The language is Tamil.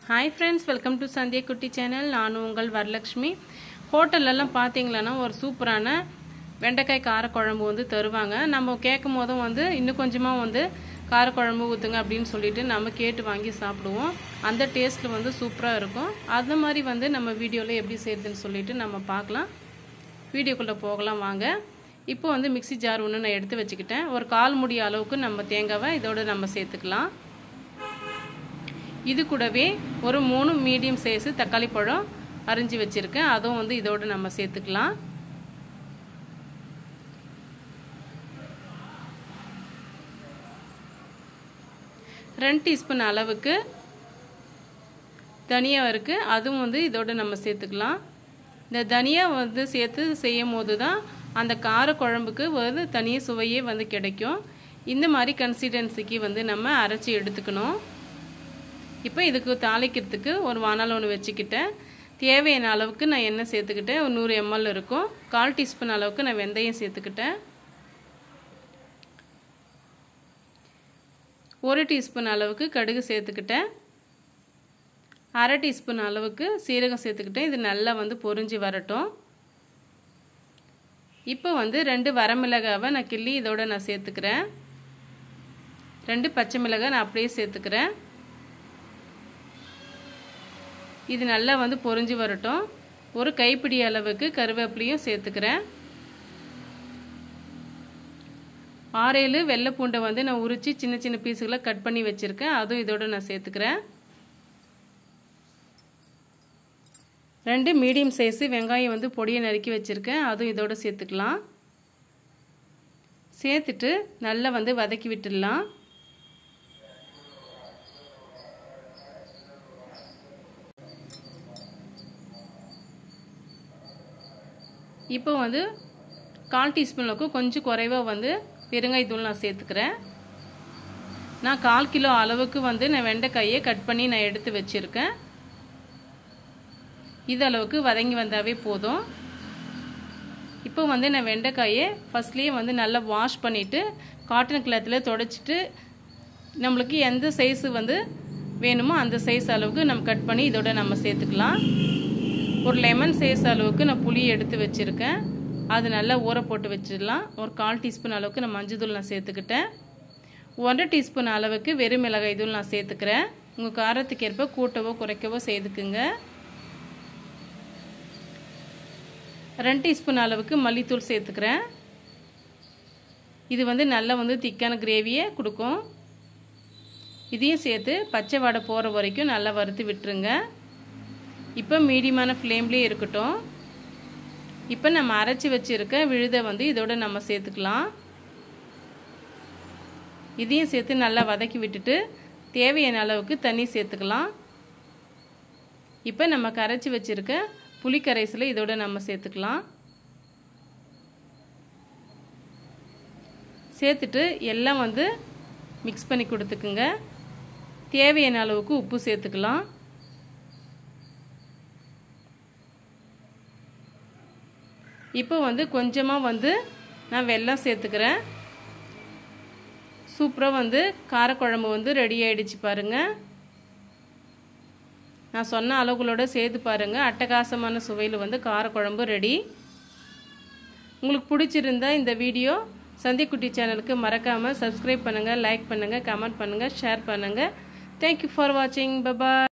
hi friends welcome to Sandhya Kutty channel நான் உங்கள் வரலக்ஷ்மி ஹோட்டல்லலாம் பார்த்தீங்களன்னா ஒரு சூப்பரான வெண்டைக்காய் காரக்குழம்பு வந்து தருவாங்க நம்ம கேட்கும் போதும் வந்து இன்னும் கொஞ்சமாக வந்து காரக்குழம்பு ஊற்றுங்க அப்படின்னு சொல்லிட்டு நம்ம கேட்டு வாங்கி சாப்பிடுவோம் அந்த டேஸ்ட்டில் வந்து சூப்பராக இருக்கும் அந்த மாதிரி வந்து நம்ம வீடியோவில் எப்படி செய்யுதுன்னு சொல்லிட்டு நம்ம பார்க்கலாம் வீடியோக்குள்ளே போகலாம் வாங்க இப்போ வந்து மிக்சி ஜார் ஒன்று நான் எடுத்து வச்சுக்கிட்டேன் ஒரு கால் முடி அளவுக்கு நம்ம தேங்காவை இதோட நம்ம சேர்த்துக்கலாம் இது கூடவே ஒரு மூணு மீடியம் சைஸு தக்காளி பழம் அரிஞ்சு வச்சுருக்கேன் அதுவும் வந்து இதோடு நம்ம சேர்த்துக்கலாம் ரெண்டு டீஸ்பூன் அளவுக்கு தனியா இருக்குது அதுவும் வந்து இதோட நம்ம சேர்த்துக்கலாம் இந்த தனியா வந்து சேர்த்து செய்யும் போது தான் அந்த கார குழம்புக்கு வந்து தனியாக சுவையே வந்து கிடைக்கும் இந்த மாதிரி கன்சிஸ்டன்சிக்கு வந்து நம்ம அரைச்சி எடுத்துக்கணும் இப்போ இதுக்கு தாளிக்கிறதுக்கு ஒரு வானல் ஒன்று வச்சுக்கிட்டேன் தேவையான அளவுக்கு நான் எண்ணெய் சேர்த்துக்கிட்டேன் ஒரு நூறு எம்எல் இருக்கும் கால் டீஸ்பூன் அளவுக்கு நான் வெந்தயம் சேர்த்துக்கிட்டேன் ஒரு டீஸ்பூன் அளவுக்கு கடுகு சேர்த்துக்கிட்டேன் அரை டீஸ்பூன் அளவுக்கு சீரகம் சேர்த்துக்கிட்டேன் இது நல்லா வந்து பொரிஞ்சு வரட்டும் இப்போ வந்து ரெண்டு வரமிளகாவை நான் கிள்ளி இதோட நான் சேர்த்துக்கிறேன் ரெண்டு பச்சை மிளகாய் நான் அப்படியே சேர்த்துக்கிறேன் இது நல்லா வந்து பொரிஞ்சு வரட்டும் ஒரு கைப்பிடி அளவுக்கு கருவேப்பிலையும் சேர்த்துக்கிறேன் ஆறேழு வெள்ளை பூண்டை வந்து நான் உரித்து சின்ன சின்ன பீஸுகளை கட் பண்ணி வச்சுருக்கேன் அதுவும் இதோட நான் சேர்த்துக்கிறேன் ரெண்டு மீடியம் சைஸு வெங்காயம் வந்து பொடியை நறுக்கி வச்சுருக்கேன் அதுவும் இதோட சேர்த்துக்கலாம் சேர்த்துட்டு நல்லா வந்து வதக்கி விட்டுடலாம் இப்போ வந்து கால் டீஸ்பூனுக்கு கொஞ்சம் குறைவாக வந்து பெருங்காயத்தூள் நான் சேர்த்துக்கிறேன் நான் கால் கிலோ அளவுக்கு வந்து நான் வெண்டைக்காயை கட் பண்ணி நான் எடுத்து வச்சுருக்கேன் இது அளவுக்கு வதங்கி வந்தாவே போதும் இப்போ வந்து நான் வெண்டைக்காயை ஃபஸ்ட்லேயே வந்து நல்லா வாஷ் பண்ணிவிட்டு காட்டன் கிளாத்தில் தொடச்சிட்டு நம்மளுக்கு எந்த சைஸு வந்து வேணுமோ அந்த சைஸ் அளவுக்கு நம்ம கட் பண்ணி இதோட நம்ம சேர்த்துக்கலாம் ஒரு லெமன் சைஸ் அளவுக்கு நான் புளி எடுத்து வச்சுருக்கேன் அது நல்லா ஊற போட்டு வச்சிடலாம் ஒரு கால் டீஸ்பூன் அளவுக்கு நான் மஞ்சள் தூள் நான் சேர்த்துக்கிட்டேன் ஒன்றரை டீஸ்பூன் அளவுக்கு வெறும் மிளகாய் தூள் நான் சேர்த்துக்கிறேன் உங்கள் காரத்துக்கு ஏற்ப கூட்டவோ குறைக்கவோ செய்துக்குங்க ரெண்டு டீஸ்பூன் அளவுக்கு மல்லித்தூள் சேர்த்துக்கிறேன் இது வந்து நல்லா வந்து திக்கான கிரேவியை கொடுக்கும் இதையும் சேர்த்து பச்சை வடை போகிற வரைக்கும் நல்லா வறுத்து விட்டுருங்க இப்போ மீடியமான ஃப்ளேம்லேயே இருக்கட்டும் இப்போ நம்ம அரைச்சி வச்சுருக்க விழுதை வந்து இதோட நம்ம சேர்த்துக்கலாம் இதையும் சேர்த்து நல்லா வதக்கி விட்டுட்டு தேவையான அளவுக்கு தண்ணி சேர்த்துக்கலாம் இப்போ நம்ம கரைச்சி வச்சுருக்க புளி கரைசலை இதோட நம்ம சேர்த்துக்கலாம் சேர்த்துட்டு எல்லாம் வந்து மிக்ஸ் பண்ணி கொடுத்துக்குங்க தேவையான அளவுக்கு உப்பு சேர்த்துக்கலாம் இப்போ வந்து கொஞ்சமாக வந்து நான் வெல்லம் சேர்த்துக்கிறேன் சூப்பராக வந்து காரக்குழம்பு வந்து ரெடி ஆகிடுச்சு பாருங்கள் நான் சொன்ன அளவுகளோட சேர்த்து பாருங்கள் அட்டகாசமான சுவையில் வந்து காரக்குழம்பு ரெடி உங்களுக்கு பிடிச்சிருந்தா இந்த வீடியோ சந்திக்குட்டி சேனலுக்கு மறக்காமல் சப்ஸ்கிரைப் பண்ணுங்கள் லைக் பண்ணுங்கள் கமெண்ட் பண்ணுங்கள் ஷேர் பண்ணுங்கள் தேங்க்யூ ஃபார் வாட்சிங் பபா